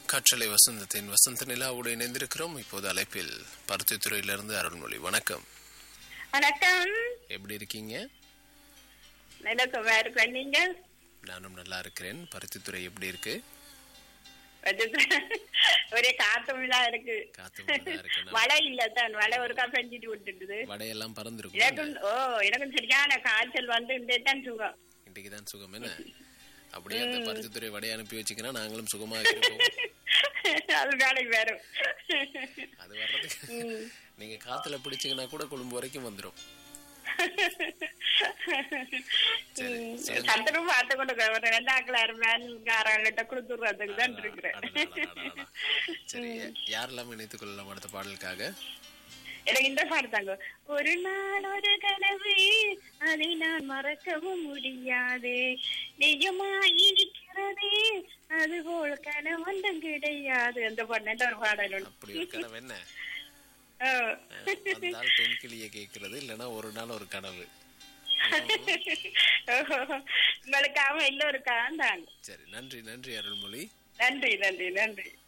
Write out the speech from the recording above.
காற்றலை வசந்தத்தின் வசந்த நிலாவோடு இணைந்திருக்கிறோம் இப்போது அழைப்பில் பருத்தித்துறையிலிருந்து அருள்மொழி வணக்கம் வணக்கம் எப்படி இருக்கீங்க நிலக்கமா இருக்கிறேன் நீங்க நானும் நல்லா இருக்கிறேன் பருத்தித்துறை எப்படி இருக்கு ஒரே காத்தும் தான் இருக்கு காத்து மழையா இருக்கு நான் மழை இல்ல தான் மழை ஒருக்கா பெஞ்சிட்டு விட்டுட்டுது வடையெல்லாம் பறந்துருக்கும் எனக்கும் ஓ எனக்கும் சரியான காய்ச்சல் வந்து இந்த தான் சுகம் இன்றைக்கு தான் சுகம் என்ன அப்படியே அந்த பருத்தித்துறை வடையை அனுப்பி வச்சுக்கினா நாங்களும் சுகமாக இருப்போம் அது நாளைக்கு வரும் அது வர்றதுக்கு நீங்க காத்துல பிடிச்சீங்கன்னா கூட கொழும்பு வரைக்கும் வந்துரும் சரி சொல்லுங்க. சத்தரும் பார்த்து கொண்டு ஒரு ரெண்டாக்கில் மேன்காரங்கிட்ட கொடுத்துடுறதுக்கு தான் இருக்கிறேன் அடடடடடடா. சரி யாரெல்லாம் இணைத்துக் கொள்ளலாம் அடுத்த பாடலுக்காக எனக்கு இந்த பாட்டு தாங்க ஒரு நாள் ஒரு கனவு அதை நான் மறக்கவும் முடியாது நிஜமாயிருக்கிறது அது போல் கனவந்தம் கிடையாது அந்த பாட்டு ஒரு பாடல் உண்டு. அப்படி ஒரு கனவு என்ன ஓ. அஹ், வந்தால் பெண் கிளியை கேட்கிறது இல்லைன்னா ஒரு நாள் ஒரு கனவு உங்களுக்காக எல்லோருக்காக தாங்க சரி நன்றி நன்றி அருள்மொழி நன்றி நன்றி நன்றி